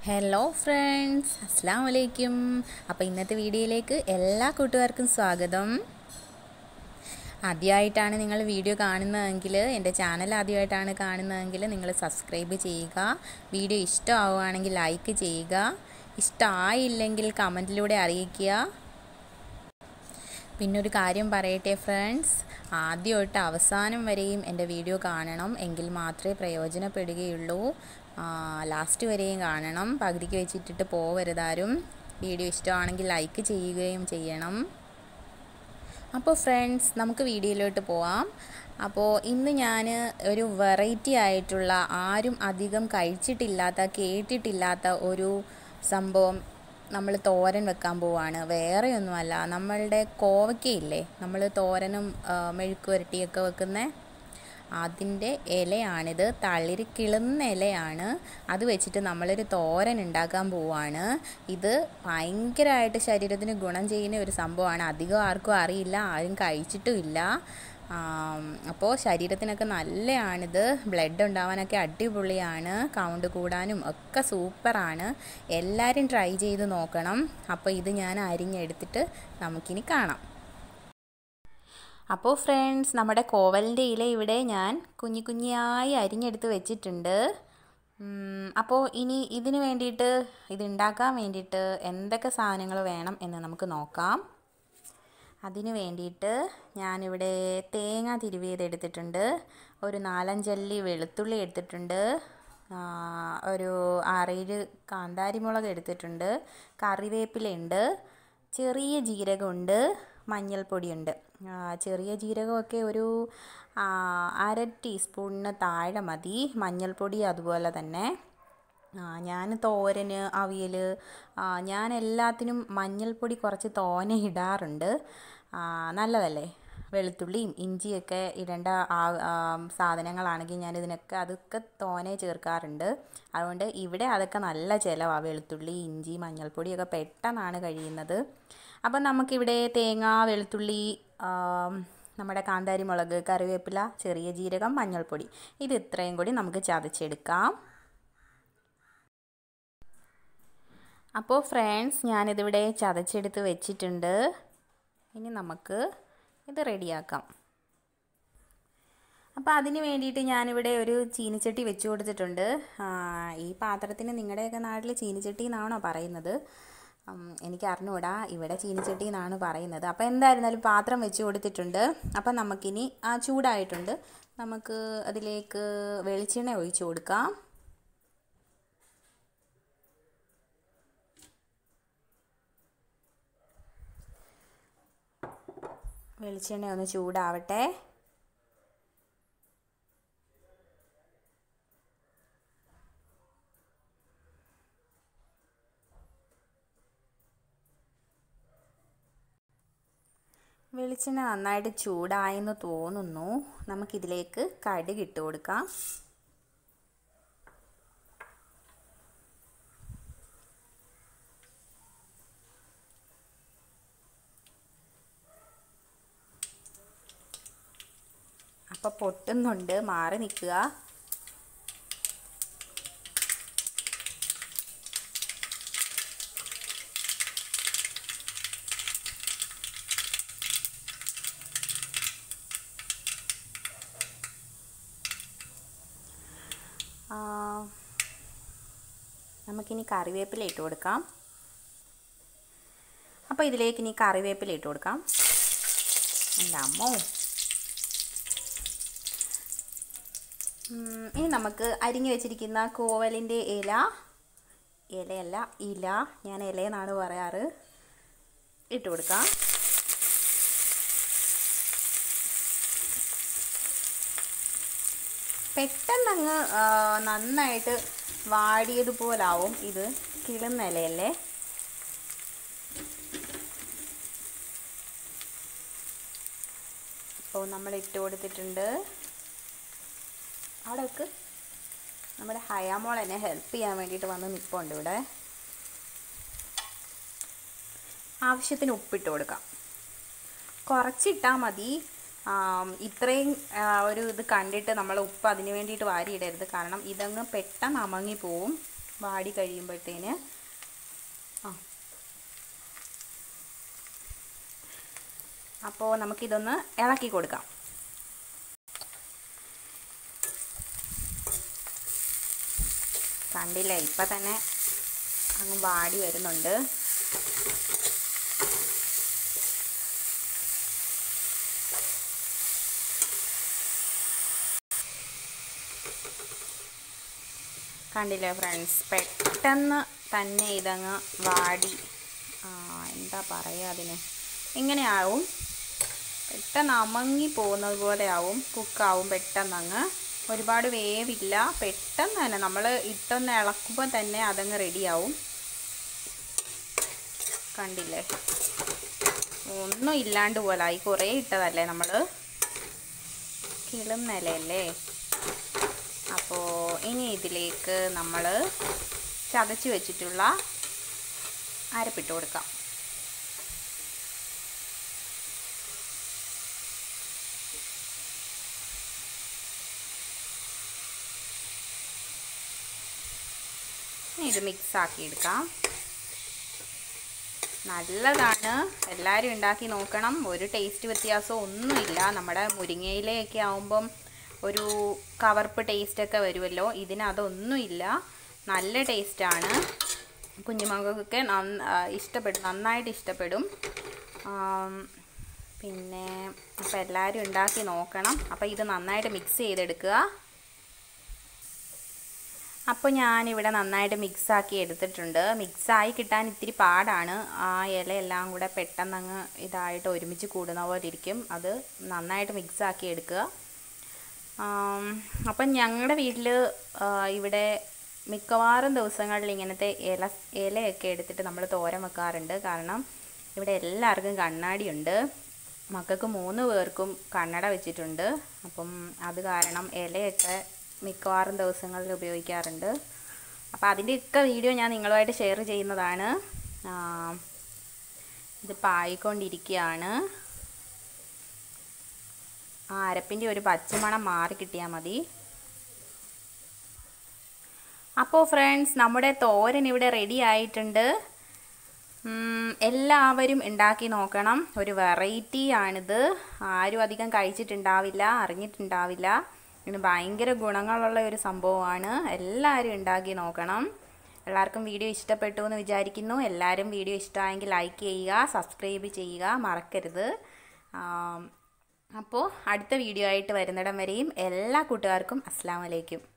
hello friends അസ്സാം വലൈക്കും അപ്പോൾ ഇന്നത്തെ വീഡിയോയിലേക്ക് എല്ലാ കൂട്ടുകാർക്കും സ്വാഗതം ആദ്യമായിട്ടാണ് നിങ്ങൾ വീഡിയോ കാണുന്നതെങ്കിൽ എൻ്റെ ചാനൽ ആദ്യമായിട്ടാണ് കാണുന്നതെങ്കിൽ നിങ്ങൾ സബ്സ്ക്രൈബ് ചെയ്യുക വീഡിയോ ഇഷ്ടമാവുകയാണെങ്കിൽ ലൈക്ക് ചെയ്യുക ഇഷ്ടമായില്ലെങ്കിൽ കമൻറ്റിലൂടെ അറിയിക്കുക പിന്നെ ഒരു കാര്യം പറയട്ടെ ഫ്രണ്ട്സ് ആദ്യം തൊട്ട് അവസാനം വരെയും എൻ്റെ വീഡിയോ കാണണം എങ്കിൽ മാത്രമേ പ്രയോജനപ്പെടുകയുള്ളൂ ലാസ്റ്റ് വരെയും കാണണം പകുതിക്ക് വെച്ചിട്ടിട്ട് പോവരുതാരും വീഡിയോ ഇഷ്ടമാണെങ്കിൽ ലൈക്ക് ചെയ്യുകയും ചെയ്യണം അപ്പോൾ ഫ്രണ്ട്സ് നമുക്ക് വീഡിയോയിലോട്ട് പോവാം അപ്പോൾ ഇന്ന് ഞാൻ ഒരു വെറൈറ്റി ആയിട്ടുള്ള ആരും അധികം കഴിച്ചിട്ടില്ലാത്ത കേട്ടിട്ടില്ലാത്ത ഒരു സംഭവം നമ്മൾ തോരൻ വെക്കാൻ പോവാണ് വേറെയൊന്നുമല്ല നമ്മളുടെ കോവയ്ക്കയില്ലേ നമ്മൾ തോരനും മെഴുക്ക് പുരട്ടിയൊക്കെ വെക്കുന്ന അതിൻ്റെ ഇലയാണിത് തളിര് കിളുന്ന ഇലയാണ് അത് വെച്ചിട്ട് നമ്മളൊരു തോരൻ ഉണ്ടാക്കാൻ പോവാണ് ഇത് ഭയങ്കരമായിട്ട് ശരീരത്തിന് ഗുണം ചെയ്യുന്ന ഒരു സംഭവമാണ് അധികം ആർക്കും അറിയില്ല ആരും കഴിച്ചിട്ടുമില്ല അപ്പോൾ ശരീരത്തിനൊക്കെ നല്ലതാണിത് ബ്ലഡ് ഉണ്ടാവാനൊക്കെ അടിപൊളിയാണ് കൗണ്ട് കൂടാനും ഒക്കെ സൂപ്പറാണ് എല്ലാവരും ട്രൈ ചെയ്ത് നോക്കണം അപ്പോൾ ഇത് ഞാൻ അരിഞ്ഞെടുത്തിട്ട് നമുക്കിനി കാണാം അപ്പോൾ ഫ്രണ്ട്സ് നമ്മുടെ കോവലിൻ്റെ ഇല ഇവിടെ ഞാൻ കുഞ്ഞു കുഞ്ഞായി അരിഞ്ഞെടുത്ത് വെച്ചിട്ടുണ്ട് അപ്പോൾ ഇനി ഇതിന് വേണ്ടിയിട്ട് ഇത് ഉണ്ടാക്കാൻ വേണ്ടിയിട്ട് എന്തൊക്കെ സാധനങ്ങൾ വേണം എന്ന് നമുക്ക് നോക്കാം അതിന് വേണ്ടിയിട്ട് ഞാനിവിടെ തേങ്ങ തിരുവിയത് എടുത്തിട്ടുണ്ട് ഒരു നാലഞ്ചല്ലി വെളുത്തുള്ളി എടുത്തിട്ടുണ്ട് ഒരു ആറേഴ് കാന്താരിമുളക് എടുത്തിട്ടുണ്ട് കറിവേപ്പിലയുണ്ട് ചെറിയ ജീരകമുണ്ട് മഞ്ഞൾപ്പൊടിയുണ്ട് ചെറിയ ജീരകമൊക്കെ ഒരു അര ടീസ്പൂണിന് താഴെ മതി മഞ്ഞൾപ്പൊടി അതുപോലെ തന്നെ ഞാൻ തോരന് അവിയൽ ഞാൻ എല്ലാത്തിനും മഞ്ഞൾപ്പൊടി കുറച്ച് തോനെ ഇടാറുണ്ട് നല്ലതല്ലേ വെളുത്തുള്ളിയും ഇഞ്ചിയൊക്കെ ഇടേണ്ട സാധനങ്ങളാണെങ്കിൽ ഞാൻ ഇതിനൊക്കെ അതൊക്കെ തോനെ ചേർക്കാറുണ്ട് അതുകൊണ്ട് ഇവിടെ അതൊക്കെ നല്ല ചിലവാണ് വെളുത്തുള്ളി ഇഞ്ചി മഞ്ഞൾപ്പൊടിയൊക്കെ പെട്ടെന്നാണ് കഴിയുന്നത് അപ്പം നമുക്കിവിടെ തേങ്ങ വെളുത്തുള്ളി നമ്മുടെ കാന്താരി മുളക് കറിവേപ്പില ചെറിയ ജീരകം മഞ്ഞൾപ്പൊടി ഇത് ഇത്രയും കൂടി നമുക്ക് ചതച്ചെടുക്കാം അപ്പോൾ ഫ്രണ്ട്സ് ഞാനിതിവിടെ ചതച്ചെടുത്ത് വെച്ചിട്ടുണ്ട് ഇനി നമുക്ക് ഇത് റെഡിയാക്കാം അപ്പോൾ അതിന് വേണ്ടിയിട്ട് ഞാനിവിടെ ഒരു ചീനിച്ചട്ടി വെച്ച് കൊടുത്തിട്ടുണ്ട് ഈ പാത്രത്തിന് നിങ്ങളുടെയൊക്കെ നാട്ടിൽ ചീനിച്ചട്ടി എന്നാണോ പറയുന്നത് എനിക്ക് അറിഞ്ഞുകൂടാ ഇവിടെ ചീനിച്ചട്ടി എന്നാണ് പറയുന്നത് അപ്പോൾ എന്തായിരുന്നാലും പാത്രം വെച്ച് കൊടുത്തിട്ടുണ്ട് അപ്പം നമുക്കിനി ആ ചൂടായിട്ടുണ്ട് നമുക്ക് അതിലേക്ക് വെളിച്ചെണ്ണ ഒഴിച്ചു കൊടുക്കാം വെളിച്ചെണ്ണ ഒന്ന് ചൂടാവട്ടെ വെളിച്ചെണ്ണ നന്നായിട്ട് ചൂടായെന്ന് തോന്നുന്നു നമുക്കിതിലേക്ക് കടുക് ഇട്ട് കൊടുക്കാം അപ്പോൾ പൊട്ടുന്നുണ്ട് മാറി നിൽക്കുക നമുക്കിനി കറിവേപ്പില ഇട്ട് കൊടുക്കാം അപ്പോൾ ഇതിലേക്ക് ഇനി കറിവേപ്പില ഇട്ട് കൊടുക്കാം എൻ്റെ അമ്മോ ഇനി നമുക്ക് അരിഞ്ഞു വെച്ചിരിക്കുന്ന കോവലിൻ്റെ ഇല ഇലയല്ല ഇല ഞാൻ ഇലയെന്നാണ് പറയാറ് ഇട്ട് കൊടുക്കാം പെട്ടെന്നങ്ങ് നന്നായിട്ട് വാടിയതുപോലാവും ഇത് കിളുന്ന ഇലയല്ലേ ഇപ്പോൾ നമ്മൾ ഇട്ട് കൊടുത്തിട്ടുണ്ട് അവിടെയൊക്കെ നമ്മുടെ ഹയാമോൾ എന്നെ ഹെൽപ്പ് ചെയ്യാൻ വേണ്ടിയിട്ട് വന്ന് നിൽപ്പുണ്ട് ഇവിടെ ആവശ്യത്തിന് ഉപ്പിട്ട് കൊടുക്കാം കുറച്ചിട്ടാൽ മതി ഇത്രയും ഒരു ഇത് കണ്ടിട്ട് നമ്മൾ ഉപ്പ് അതിന് വേണ്ടിയിട്ട് വാരിയിടരുത് കാരണം ഇതങ്ങ് പെട്ടെന്ന് അമങ്ങി പോവും വാടി കഴിയുമ്പോഴത്തേന് ആ അപ്പോൾ നമുക്കിതൊന്ന് ഇളക്കി കൊടുക്കാം കണ്ടില്ലേ ഇപ്പം തന്നെ അങ്ങ് വാടി വരുന്നുണ്ട് കണ്ടില്ലേ ഫ്രണ്ട്സ് പെട്ടെന്ന് തന്നെ ഇതങ്ങ് വാടി ആ എന്താ പറയുക അതിന് ഇങ്ങനെയാവും പെട്ടെന്ന് അമങ്ങി പോകുന്നത് പോലെ ആവും കുക്കാവും പെട്ടെന്ന് അങ്ങ് ഒരുപാട് വേവില്ല പെട്ടെന്ന് തന്നെ നമ്മൾ ഇട്ടൊന്ന് ഇളക്കുമ്പോൾ തന്നെ അതങ്ങ് റെഡിയാവും കണ്ടില്ലേ ഒന്നും ഇല്ലാണ്ട് പോലായി കുറേ ഇട്ടതല്ലേ നമ്മൾ കിളും നിലയല്ലേ അപ്പോൾ ഇനി ഇതിലേക്ക് നമ്മൾ ചതച്ച് വെച്ചിട്ടുള്ള അരപ്പിട്ട് കൊടുക്കാം ഇത് മിക്സ് ആക്കി എടുക്കാം നല്ലതാണ് എല്ലാവരും ഉണ്ടാക്കി നോക്കണം ഒരു ടേസ്റ്റ് വ്യത്യാസവും ഒന്നുമില്ല നമ്മുടെ മുരിങ്ങയിലയൊക്കെ ആവുമ്പം ഒരു കവർപ്പ് ടേസ്റ്റൊക്കെ വരുമല്ലോ ഇതിന് അതൊന്നുമില്ല നല്ല ടേസ്റ്റാണ് കുഞ്ഞുമക്കൾക്കൊക്കെ നന്ന ഇഷ്ടപ്പെടും നന്നായിട്ട് ഇഷ്ടപ്പെടും പിന്നെ അപ്പോൾ എല്ലാവരും ഉണ്ടാക്കി നോക്കണം അപ്പോൾ ഇത് നന്നായിട്ട് മിക്സ് ചെയ്തെടുക്കുക അപ്പോൾ ഞാനിവിടെ നന്നായിട്ട് മിക്സാക്കി എടുത്തിട്ടുണ്ട് മിക്സായി കിട്ടാൻ ഇത്തിരി പാടാണ് ആ ഇലയെല്ലാം കൂടെ പെട്ടെന്ന് അങ്ങ് ഇതായിട്ട് ഒരുമിച്ച് കൂടുന്ന പോലെ ഇരിക്കും അത് നന്നായിട്ട് മിക്സാക്കി എടുക്കുക അപ്പം ഞങ്ങളുടെ വീട്ടിൽ ഇവിടെ മിക്കവാറും ദിവസങ്ങളിൽ ഇങ്ങനത്തെ ഇല ഇലയൊക്കെ എടുത്തിട്ട് നമ്മൾ തോരൻ വെക്കാറുണ്ട് കാരണം ഇവിടെ എല്ലാവർക്കും കണ്ണാടിയുണ്ട് മക്കൾക്ക് മൂന്ന് പേർക്കും കണ്ണട വെച്ചിട്ടുണ്ട് അപ്പം അത് കാരണം ഇലയൊക്കെ മിക്കവാറും ദിവസങ്ങളിൽ ഉപയോഗിക്കാറുണ്ട് അപ്പോൾ അതിൻ്റെയൊക്കെ വീഡിയോ ഞാൻ നിങ്ങളുമായിട്ട് ഷെയർ ചെയ്യുന്നതാണ് ഇത് പായിക്കൊണ്ടിരിക്കുകയാണ് ആ അരപ്പിൻ്റെ ഒരു പച്ചമണം മാറി കിട്ടിയാൽ മതി അപ്പോൾ ഫ്രണ്ട്സ് നമ്മുടെ തോരൻ ഇവിടെ റെഡി ആയിട്ടുണ്ട് എല്ലാവരും ഉണ്ടാക്കി നോക്കണം ഒരു വെറൈറ്റി ആണിത് ആരും അധികം കഴിച്ചിട്ടുണ്ടാവില്ല അറിഞ്ഞിട്ടുണ്ടാവില്ല ഇതിന് ഭയങ്കര ഗുണങ്ങളുള്ള ഒരു സംഭവമാണ് എല്ലാവരും ഉണ്ടാക്കി നോക്കണം എല്ലാവർക്കും വീഡിയോ ഇഷ്ടപ്പെട്ടു എന്ന് വിചാരിക്കുന്നു എല്ലാവരും വീഡിയോ ഇഷ്ടമായെങ്കിൽ ലൈക്ക് ചെയ്യുക സബ്സ്ക്രൈബ് ചെയ്യുക മറക്കരുത് അപ്പോൾ അടുത്ത വീഡിയോ ആയിട്ട് വരുന്നിടം വരെയും എല്ലാ കൂട്ടുകാർക്കും അസ്സാം വലൈക്കും